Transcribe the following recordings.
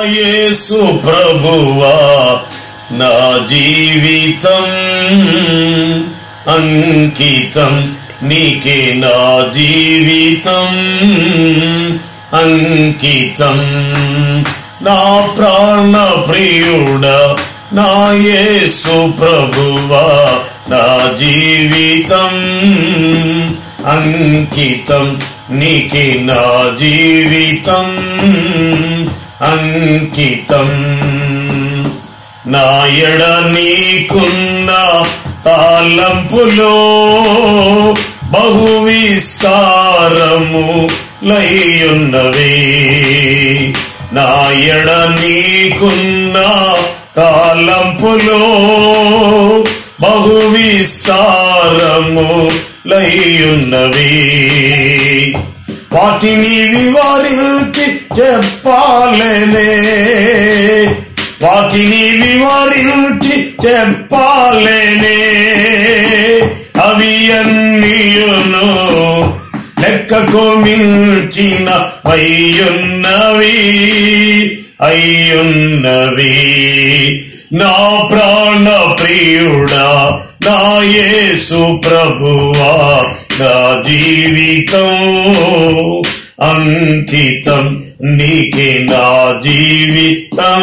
యేసు ప్రభువా నా జీవితం అంకితం నీకే నా జీవితం అంకితం నా ప్రాణ ప్రియుడా నా యేసు ప్రభువా నా జీవితం అంకితం నీకే నా జీవితం అంకితం నాయడ నీకున్న తాళంపులో బహు విస్తారము లయ్యున్నవే నాయడ నీకున్న తాళంపులో బహు విస్తారము లయ్యున్నవే వాటిని వివరించి చెప్పాలనే వాటిని వివరించి చెప్పాలనే అవి అన్నియును లెక్కకు మించిన అయ్యున్నవి అయ్యున్నవి నా ప్రాణ ప్రియుడా నా యేసు ప్రభువా నా జీవితం అంకితం నీకే నా జీవితం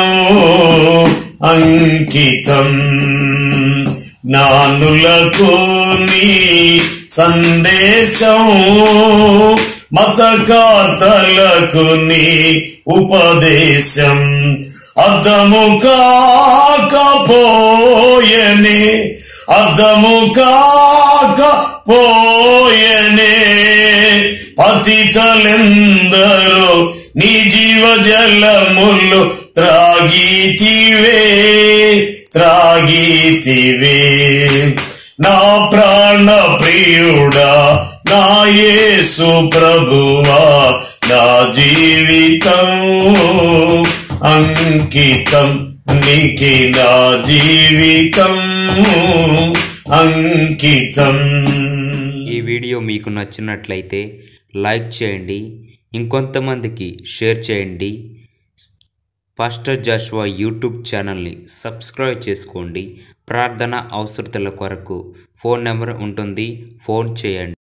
అంకితం నానులకు నీ సందేశం మతకాతలకు నీ ఉపదేశం అర్థము కాకపోయనే అర్థము కాకపోయనే పతితలెందరో నీ జీవ జలములు త్రాగితివే త్రాగితివే నా ప్రాణ ప్రియుడా నా యేసు ప్రభువా నా జీవితం అంకితం నీకే నా జీవితం అంకితం ఈ వీడియో మీకు నచ్చినట్లయితే లైక్ చేయండి ఇంకొంతమందికి షేర్ చేయండి పాస్టర్ జాషువా యూట్యూబ్ ఛానల్ని సబ్స్క్రైబ్ చేసుకోండి ప్రార్థన అవసరతల కొరకు ఫోన్ నెంబర్ ఉంటుంది ఫోన్ చేయండి